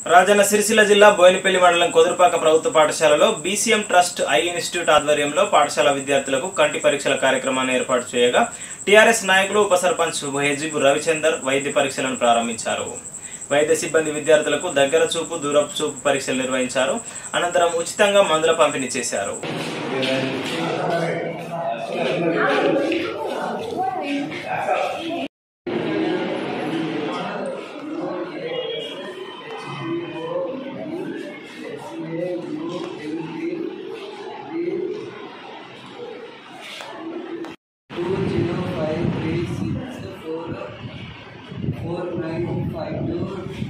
రాజన్న సిరిసిల్ల జిల్లా బోయినపల్లి మండలం కొదురుపాక ప్రభుత్వ పాఠశాలలో బీసీఎం ట్రస్ట్ ఐ ఇన్స్టిట్యూట్ ఆధ్వర్యంలో పాఠశాల విద్యార్థులకు కంటి పరీక్షల కార్యక్రమాన్ని ఏర్పాటు చేయగా టీఆర్ఎస్ నాయకులు ఉప సర్పంచ్ హెజిబు రవిచందర్ వైద్య పరీక్షలను ప్రారంభించారు వైద్య సిబ్బంది విద్యార్థులకు దగ్గర చూపు దూరపు చూపు పరీక్షలు నిర్వహించారు అనంతరం ఉచితంగా మందుల పంపిణీ చేశారు two zero five three six four four nine five two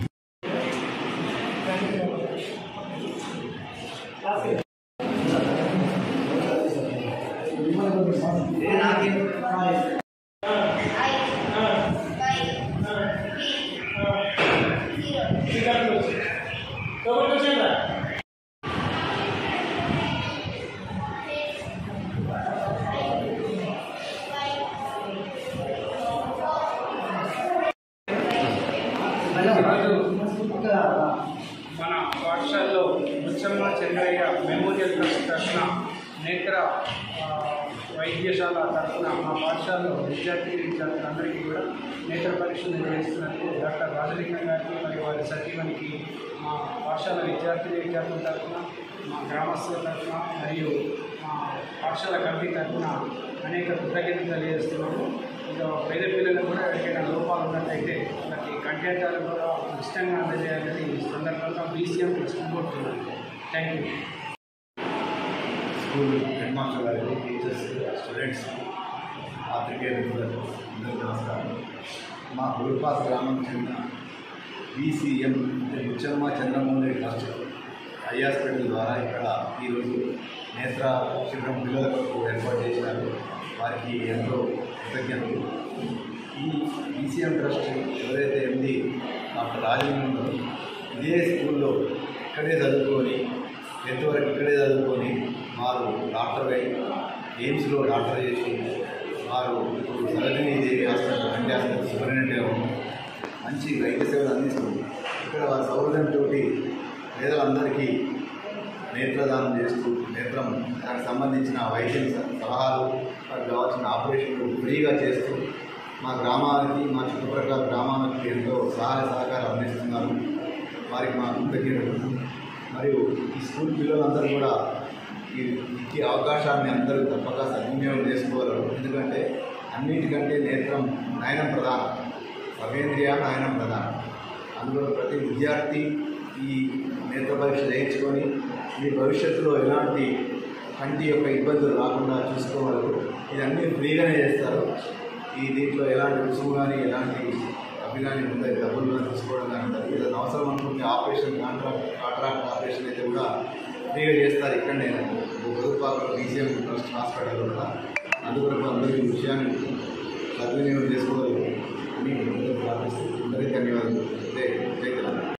మన పాఠశాలలో ముచ్చమ్మ చంద్రయ్య మెమోరియల్ ట్రస్ట్ తరఫున నేత్ర ఆ, వైద్యశాల తరఫున మా పాఠశాలలో విద్యార్థి విద్యార్థులందరికీ కూడా నేత్ర పరీక్షలు నిర్వహిస్తున్నందుకు డాక్టర్ రాజలింగం గారికి మరియు వారి సతీమణికి మా పాఠశాల విద్యార్థి విద్యార్థుల తరఫున మా గ్రామస్తుల తరఫున మరియు మా పాఠశాల కమిటీ తరఫున అనేక కృతజ్ఞతలు తెలియజేస్తున్నాము ఇంకా పేద పిల్లలకు కూడా ఎవరికైనా లోపాలు ఉన్నట్లయితే వాళ్ళకి కంటెంటాలు కూడా ఇష్టంగా అందజేయాలని ఈ సందర్భంగా బీసీఎం కోరుతున్నాను thank you school head master గారికి టీచర్స్ స్టూడెంట్స్ ఆత్రికేయ మిత్రులకు అందరికీ నమస్కారం మా గురుపాస్ గ్రామం చెందిన బీసీఎం అంటే Muchamma Chandramohan trust eye hospital ద్వారా ఇక్కడ ఈరోజు నేత్ర శిబిరం పిల్లలకు ఏర్పాటు చేసినారు వారికి ఎంతో కృతజ్ఞతలు ఈ బీసీఎం ట్రస్ట్ ఎవరైతే ఎండి డాక్టర్ రాజేంద్ర ఉన్నారో ఇదే స్కూల్లో ఇక్కడే చదువుకొని టెన్త్ వరకు ఇక్కడే చదువుకొని వారు డాక్టర్ అయి ఎయిమ్స్లో డాక్టర్ చేసి వారు ఇప్పుడు సరళిని దేవి హాస్పిటల్ అంటే హాస్పిటల్ సూపరింటెండెంట్గా ఉన్నారు మంచి వైద్య సేవలు అందిస్తుంది ఇక్కడ వారి సౌలభ్యంతో పేదలందరికీ నేత్రదానం చేస్తూ నేత్రం దానికి సంబంధించిన వైద్యం సలహాలు వారికి కావాల్సిన ఆపరేషన్లు ఫ్రీగా చేస్తూ మా గ్రామానికి మా చుట్టుపక్కల గ్రామానికి ఎంతో సహాయ సహకారం అందిస్తున్నారు వారికి మా కృతజ్ఞతలు మరియు ఈ స్కూల్ పిల్లలందరూ కూడా ఈ ఈ అవకాశాన్ని అందరూ తప్పక సద్వినియోగం చేసుకోగలరు ఎందుకంటే అన్నిటికంటే నేత్రం నయనం ప్రధానం సర్వేంద్రియ నయనం ప్రధానం అందులో ప్రతి విద్యార్థి ఈ నేత్ర పరీక్ష చేయించుకొని మీ భవిష్యత్తులో ఎలాంటి కంటి యొక్క ఇబ్బందులు రాకుండా చూసుకోగలరు ఇదన్నీ ఫ్రీగానే చేస్తారు ఈ దీంట్లో ఎలాంటి రుసుము కానీ ఎలాంటి అవి కానీ ఉంటాయి డబ్బులు కానీ తీసుకోవడం కానీ ఉంటుంది ఏదైనా అవసరం అనుకుంటే ఆపరేషన్ కాంట్రాక్ట్ కాంట్రాక్ట్ ఆపరేషన్ అయితే కూడా ఫ్రీగా చేస్తారు ఇక్కడనే ప్రభుత్వాలు బీసీఎం ట్రస్ట్ హాస్పిటల్ కూడా అందుకొరకు అందరూ ఈ విషయాన్ని సద్వినియోగం చేసుకోవాలి అని ప్రార్థిస్తూ అందరికీ ధన్యవాదాలు జై జై తెలంగాణ